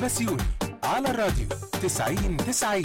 بسيوني على الراديو 90 90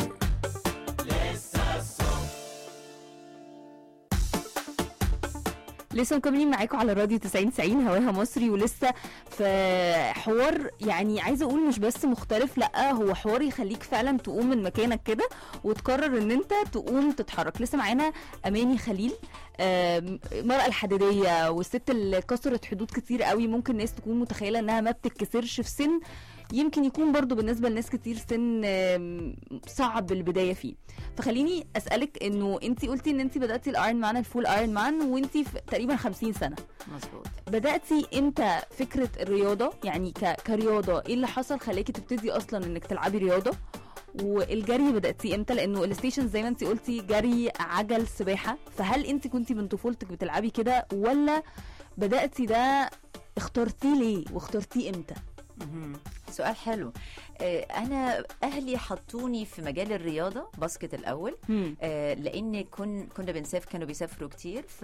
لسه مكملين معاكم على الراديو 90 90 هواها مصري ولسه في حوار يعني عايزه اقول مش بس مختلف لا هو حوار يخليك فعلا تقوم من مكانك كده وتقرر ان انت تقوم تتحرك لسه معانا اماني خليل آم، المرأة الحديدية والست اللي كسرت حدود كتير قوي ممكن ناس تكون متخيلة انها ما بتتكسرش في سن يمكن يكون برضو بالنسبة لناس كتير سن آم، صعب البداية فيه فخليني اسالك انه انت قلتي ان انت بداتي الايرون مان الفول ايرون مان وانت في تقريبا 50 سنه مظبوط بداتي امتى فكره الرياضه يعني ك... كرياضه ايه اللي حصل خلاكي تبتدي اصلا انك تلعبي رياضه والجري بداتي امتى لانه الستيشن زي ما انت قلتي جري عجل سباحه فهل انت كنتي من طفولتك بتلعبي كده ولا بداتي ده اخترتيه ليه واخترتيه امتى مهم. سؤال حلو آه، انا اهلي حطوني في مجال الرياضه باسكت الاول مم. آه، لان كن كنا بنسافر كانوا بيسافروا كتير ف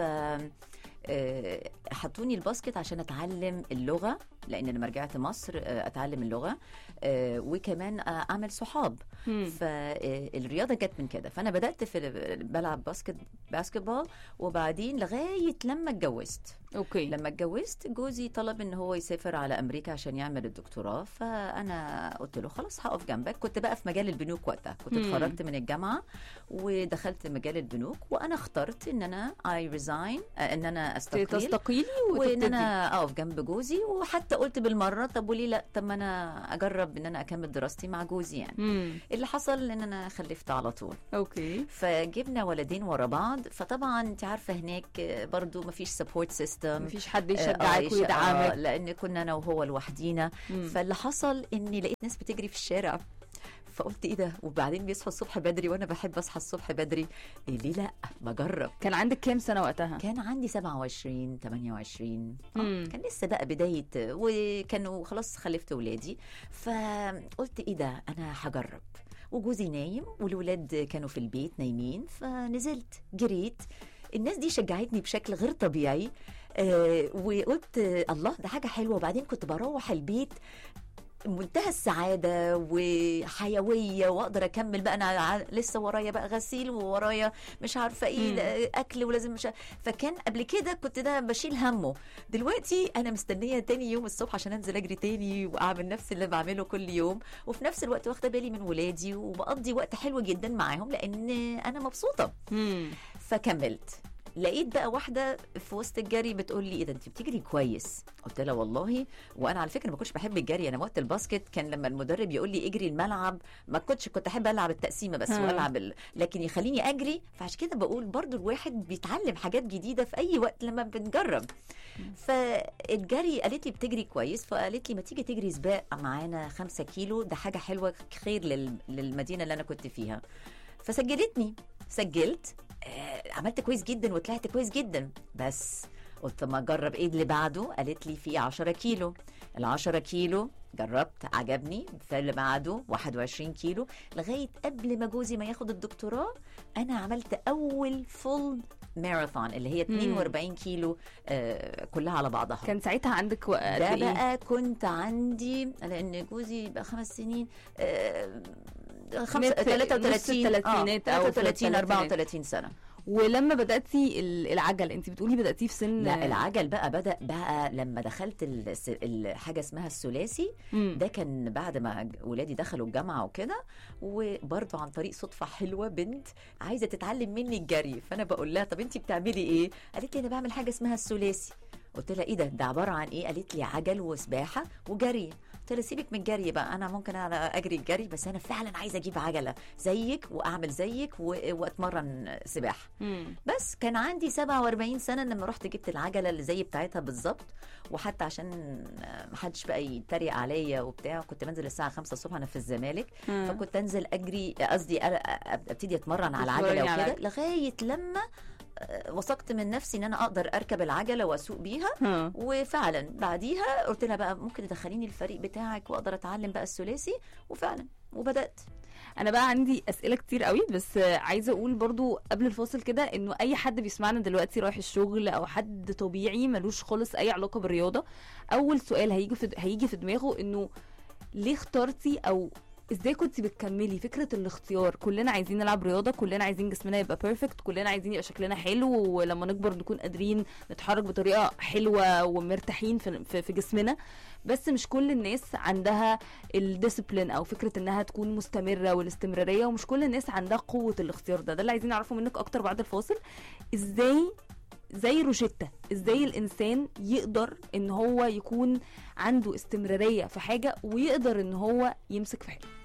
آه، حطوني الباسكت عشان اتعلم اللغه لان لما رجعت مصر آه، اتعلم اللغه آه، وكمان آه، اعمل صحاب مم. فالرياضه جت من كده فانا بدات في بلعب باسكت باسكت بول وبعدين لغايه لما اتجوزت اوكي لما اتجوزت جوزي طلب ان هو يسافر على امريكا عشان يعمل الدكتوراه فانا قلت له خلاص هقف جنبك كنت بقى في مجال البنوك وقتها كنت مم. اتخرجت من الجامعه ودخلت مجال البنوك وانا اخترت ان انا اي ريزاين ان انا استقيل تستقيلي وان وتبتدي انا اقف جنب جوزي وحتى قلت بالمره طب وليه لا طب ما انا اجرب ان انا اكمل دراستي مع جوزي يعني مم. اللي حصل ان انا خلفت على طول اوكي فجبنا ولدين ورا بعض فطبعا انت عارفه هناك برضو مفيش سبورت سيستم مفيش حد يشجعك ويدعمك لان كنا انا وهو لوحدينا مم. فاللي حصل اني لقيت ناس بتجري في الشارع فقلت ايه ده وبعدين بيصحوا الصبح بدري وانا بحب اصحى الصبح بدري إيه ليه لا بجرب كان عندك كام سنه وقتها كان عندي 27 28 آه، مم. كان لسه بقى بدايه وكانوا خلاص خلفت ولادي فقلت ايه ده انا هجرب وجوزي نايم والولاد كانوا في البيت نايمين فنزلت جريت الناس دي شجعتني بشكل غير طبيعي آه وقلت آه، الله ده حاجه حلوه وبعدين كنت بروح البيت منتهى السعاده وحيويه واقدر اكمل بقى انا ع- لسه ورايا بقى غسيل وورايا مش عارفه ايه مم. لا، اكل ولازم مش ع- فكان قبل كده كنت ده بشيل همه دلوقتي انا مستنيه تاني يوم الصبح عشان انزل اجري تاني واعمل نفس اللي بعمله كل يوم وفي نفس الوقت واخده بالي من ولادي وبقضي وقت حلو جدا معاهم لان انا مبسوطه مم. فكملت لقيت بقى واحده في وسط الجري بتقول لي ايه ده انت بتجري كويس قلت لها والله وانا على فكره ما كنتش بحب الجري انا وقت الباسكت كان لما المدرب يقول لي اجري الملعب ما كنتش كنت احب العب التقسيمه بس ها. والعب ال... لكن يخليني اجري فعشان كده بقول برضو الواحد بيتعلم حاجات جديده في اي وقت لما بنجرب فالجري قالت لي بتجري كويس فقالت لي ما تيجي تجري سباق معانا خمسة كيلو ده حاجه حلوه خير لل... للمدينه اللي انا كنت فيها فسجلتني سجلت آه، عملت كويس جدا وطلعت كويس جدا بس قلت ما اجرب ايه اللي بعده قالت لي في 10 كيلو ال 10 كيلو جربت عجبني فاللي بعده 21 كيلو لغايه قبل ما جوزي ما ياخد الدكتوراه انا عملت اول فول ماراثون اللي هي 42 كيلو آه كلها على بعضها كان ساعتها عندك وقت ده إيه؟ بقى كنت عندي لان جوزي بقى خمس سنين آه، خمسة نت- نص 33 التلاتينات أو في 33 التلاتينات. 34 سنة ولما بداتي ال- العجل انت بتقولي بداتيه في سن لا العجل بقى بدأ بقى لما دخلت الس- الحاجة اسمها الثلاثي مم. ده كان بعد ما ج- ولادي دخلوا الجامعة وكده وبرضه عن طريق صدفة حلوة بنت عايزة تتعلم مني الجري فأنا بقول لها طب أنت بتعملي إيه؟ قالت لي أنا بعمل حاجة اسمها الثلاثي قلت لها ايه ده ده عباره عن ايه قالت لي عجل وسباحه وجري قلت لها سيبك من الجري بقى انا ممكن أنا اجري الجري بس انا فعلا عايزه اجيب عجله زيك واعمل زيك و- واتمرن سباحه مم. بس كان عندي 47 سنه لما رحت جبت العجله اللي زي بتاعتها بالظبط وحتى عشان ما حدش بقى يتريق عليا وبتاع كنت بنزل الساعه 5 الصبح انا في الزمالك ها. فكنت انزل اجري قصدي أ- أ- ابتدي اتمرن على تتمرني العجله على وكده لغايه لما آه، وثقت من نفسي ان انا اقدر اركب العجله واسوق بيها ها. وفعلا بعديها قلت لها بقى ممكن تدخليني الفريق بتاعك واقدر اتعلم بقى الثلاثي وفعلا وبدات انا بقى عندي اسئله كتير قوي بس آه، عايزه اقول برضو قبل الفاصل كده انه اي حد بيسمعنا دلوقتي رايح الشغل او حد طبيعي ملوش خالص اي علاقه بالرياضه اول سؤال هيجي في هيجي في دماغه انه ليه اخترتي او ازاي كنت بتكملي فكره الاختيار كلنا عايزين نلعب رياضه كلنا عايزين جسمنا يبقى بيرفكت كلنا عايزين يبقى شكلنا حلو ولما نكبر نكون قادرين نتحرك بطريقه حلوه ومرتاحين في, في, في جسمنا بس مش كل الناس عندها الديسيبلين او فكره انها تكون مستمره والاستمراريه ومش كل الناس عندها قوه الاختيار ده ده اللي عايزين نعرفه منك اكتر بعد الفاصل ازاي زي روشتة ازاي الانسان يقدر ان هو يكون عنده استمرارية في حاجة ويقدر ان هو يمسك في حاجة